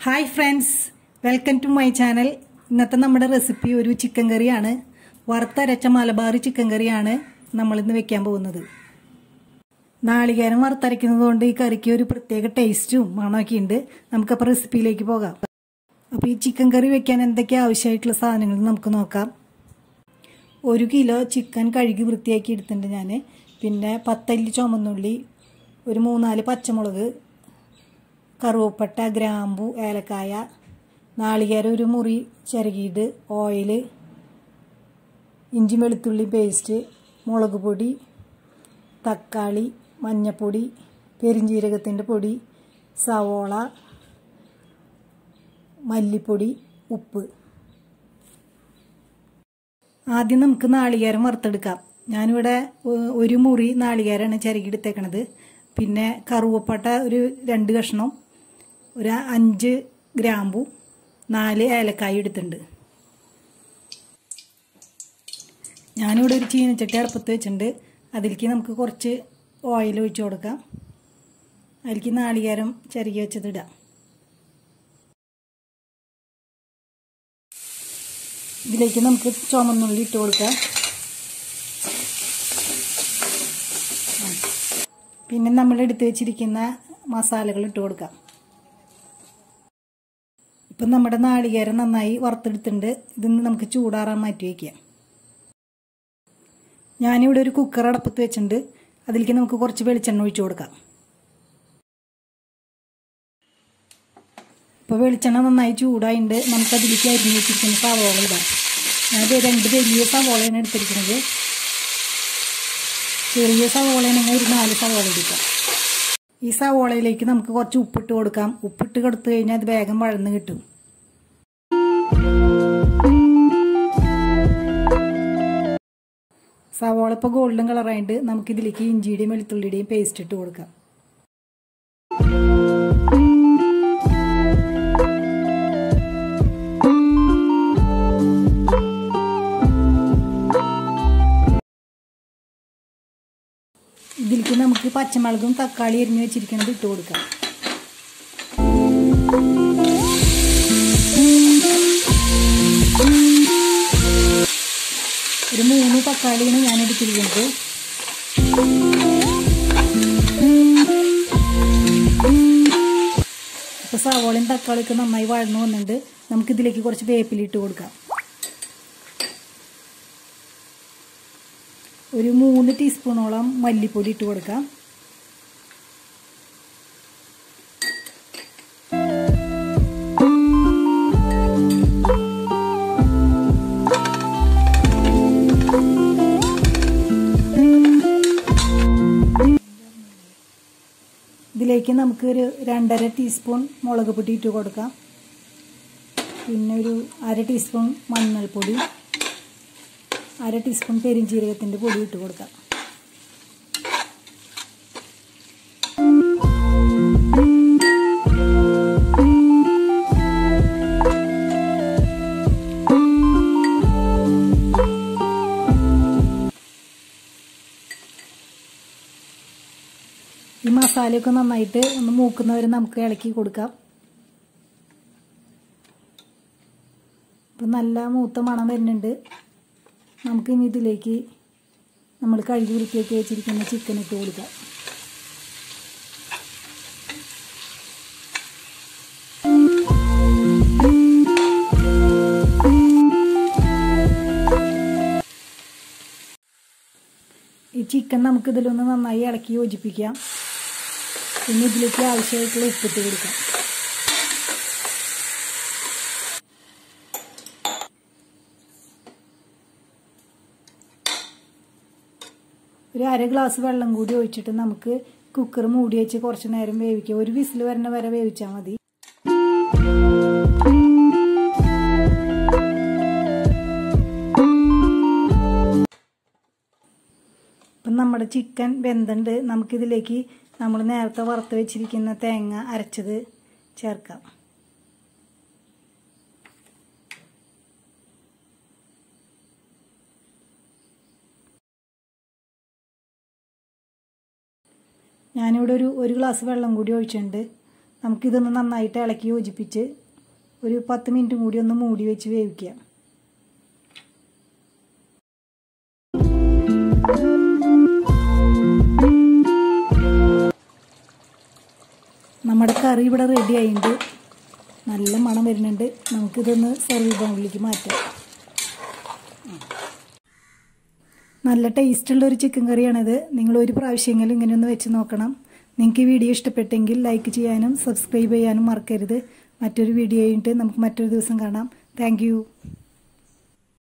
hi friends welcome to my channel ഇന്നത്തെ നമ്മുടെ recipe ഒരു ചിക്കൻ കറിയാണ് വറുത്തരച്ച മലബാറി ചിക്കൻ കറിയാണ് നമ്മളിന്ന് വെക്കാൻ പോകുന്നത് നാളികേരം വറുത്തരയ്ക്കുന്നത് കൊണ്ട് ഈ കറിക്ക് ഒരു പ്രത്യേക ടേസ്റ്റും മണമൊക്കെ ഉണ്ട് നമുക്കപ്പോൾ റെസിപ്പിയിലേക്ക് പോകാം അപ്പോൾ ഈ ചിക്കൻ കറി വെക്കാൻ എന്തൊക്കെ ആവശ്യമായിട്ടുള്ള സാധനങ്ങൾ നമുക്ക് നോക്കാം ഒരു കിലോ ചിക്കൻ കഴുകി വൃത്തിയാക്കി എടുത്തിട്ടുണ്ട് ഞാൻ പിന്നെ പത്തല്ലി ചുമന്നുള്ളി ഒരു മൂന്നാല് പച്ചമുളക് കറുവപ്പട്ട ഗ്രാമ്പു ഏലക്കായ നാളികേരം ഒരു മുറി ചിരകിയിട്ട് ഓയിൽ ഇഞ്ചി വെളുത്തുള്ളി പേസ്റ്റ് മുളക് പൊടി തക്കാളി മഞ്ഞപ്പൊടി പെരിഞ്ജീരകത്തിൻ്റെ പൊടി സവോള മല്ലിപ്പൊടി ഉപ്പ് ആദ്യം നമുക്ക് നാളികേരം വറുത്തെടുക്കാം ഞാനിവിടെ ഒരു മുറി നാളികേരമാണ് ചിരകിയെടുത്തേക്കണത് പിന്നെ കറുവപ്പട്ട ഒരു രണ്ട് കഷ്ണം ഒരു അഞ്ച് ഗ്രാമ്പു നാല് ഏലക്കായ എടുത്തിട്ടുണ്ട് ഞാനിവിടെ ഒരു ചീനച്ചട്ടി അടുപ്പത്ത് വെച്ചിട്ടുണ്ട് അതിലേക്ക് നമുക്ക് കുറച്ച് ഓയിൽ ഒഴിച്ചു കൊടുക്കാം അതിലേക്ക് നാളികേരം ചിരകി വെച്ചത് ഇടാം ഇതിലേക്ക് നമുക്ക് ചുമന്നുള്ളി ഇട്ട് കൊടുക്കാം പിന്നെ നമ്മൾ എടുത്തു വെച്ചിരിക്കുന്ന മസാലകൾ ഇട്ട് കൊടുക്കാം ഇപ്പം നമ്മുടെ നാളികേരം നന്നായി വറുത്തെടുത്തിട്ടുണ്ട് ഇതിന്ന് നമുക്ക് ചൂടാറാൻ മാറ്റി വയ്ക്കാം ഞാനിവിടെ ഒരു കുക്കർ അടപ്പത്ത് വെച്ചിട്ടുണ്ട് അതിലേക്ക് നമുക്ക് കുറച്ച് വെളിച്ചെണ്ണ ഒഴിച്ചു കൊടുക്കാം ഇപ്പോൾ വെളിച്ചെണ്ണ നന്നായി ചൂടായിട്ടുണ്ട് നമുക്ക് അതിലേക്ക് അരിഞ്ഞ് വെച്ചിരിക്കുന്ന സവോള ഇടാം ഞാനത് രണ്ട് വലിയ സവോളയാണ് എടുത്തിരിക്കുന്നത് ചെറിയ സവോളയാണെങ്കിൽ ഒരു നാല് സവോള എടുക്കാം ഈ സവോളയിലേക്ക് നമുക്ക് കുറച്ച് ഉപ്പിട്ട് കൊടുക്കാം ഉപ്പിട്ട് കൊടുത്തു കഴിഞ്ഞാൽ അത് വേഗം വഴന്ന് കിട്ടും സവോള ഇപ്പോൾ ഗോൾഡൻ കളറായിട്ട് നമുക്ക് ഇതിലേക്ക് ഇഞ്ചിയുടെയും വെളുത്തുള്ളിയുടെയും പേസ്റ്റ് ഇട്ട് കൊടുക്കാം ഇതിലേക്ക് നമുക്ക് പച്ചമുളകും തക്കാളി എരിഞ്ഞ് വെച്ചിരിക്കുന്നത് ഇട്ട് കൊടുക്കാം ഒരു മൂന്ന് തക്കാളിയാണ് ഞാൻ എടുത്തിരിക്കുന്നത് ഇപ്പോൾ സവോളയും തക്കാളിയൊക്കെ നന്നായി വഴന്നു വന്നിട്ടുണ്ട് നമുക്കിതിലേക്ക് കുറച്ച് വേപ്പിലിട്ട് കൊടുക്കാം ഒരു മൂന്ന് ടീസ്പൂണോളം മല്ലിപ്പൊടി ഇട്ട് കൊടുക്കാം ഇതിലേക്ക് നമുക്ക് ഒരു രണ്ടര ടീസ്പൂൺ മുളക് പൊടി ഇട്ട് കൊടുക്കാം പിന്നെ ഒരു അര ടീസ്പൂൺ മഞ്ഞൾപ്പൊടി അര ടീസ്പൂൺ പെരിഞ്ജീരകത്തിൻ്റെ പൊടി ഇട്ട് കൊടുക്കാം ഈ മസാലയൊക്കെ നന്നായിട്ട് ഒന്ന് മൂക്കുന്നവരെ നമുക്ക് ഇളക്കി കൊടുക്കാം ഇപ്പം നല്ല മൂത്ത മണം വരുന്നുണ്ട് നമുക്ക് ഇനി ഇതിലേക്ക് നമ്മൾ കഴുകി വൃത്തിയാക്കി വെച്ചിരിക്കുന്ന ചിക്കൻ ഇട്ട് കൊടുക്കാം ഈ ചിക്കൻ നമുക്ക് ഇതിലൊന്ന് നന്നായി ഇളക്കി യോജിപ്പിക്കാം പിന്നെ ഇതിലേക്ക് ആവശ്യമായിട്ടുള്ള ഉപ്പിട്ട് കൊടുക്കാം ഒരു അര ഗ്ലാസ് വെള്ളം കൂടി ഒഴിച്ചിട്ട് നമുക്ക് കുക്കർ മൂടി വെച്ച് കുറച്ച് നേരം വേവിക്കുക ഒരു വിസിൽ വരണ വരെ വേവിച്ചാൽ മതി ഇപ്പം നമ്മുടെ ചിക്കൻ വെന്തുണ്ട് നമുക്കിതിലേക്ക് നമ്മൾ നേരത്തെ വറുത്ത് വെച്ചിരിക്കുന്ന തേങ്ങ അരച്ചത് ചേർക്കാം ഞാനിവിടെ ഒരു ഒരു ഗ്ലാസ് വെള്ളം കൂടി ഒഴിച്ചിട്ടുണ്ട് നമുക്കിതൊന്ന് നന്നായിട്ട് ഇളക്കി യോജിപ്പിച്ച് ഒരു പത്ത് മിനിറ്റും കൂടി ഒന്ന് മൂടി വെച്ച് വേവിക്കുക നമ്മുടെ കറി ഇവിടെ റെഡി ആയിട്ടുണ്ട് നല്ല മണം വരുന്നുണ്ട് നമുക്കിതൊന്ന് സെർവ് ബൗളിലേക്ക് മാറ്റാം നല്ല ടേസ്റ്റുള്ള ഒരു ചിക്കൻ കറിയാണിത് നിങ്ങൾ ഒരു പ്രാവശ്യമെങ്കിലും ഇങ്ങനെ ഒന്ന് വെച്ച് നോക്കണം നിങ്ങൾക്ക് ഈ വീഡിയോ ഇഷ്ടപ്പെട്ടെങ്കിൽ ലൈക്ക് ചെയ്യാനും സബ്സ്ക്രൈബ് ചെയ്യാനും മറക്കരുത് മറ്റൊരു വീഡിയോ ആയിട്ട് നമുക്ക് മറ്റൊരു ദിവസം കാണാം താങ്ക്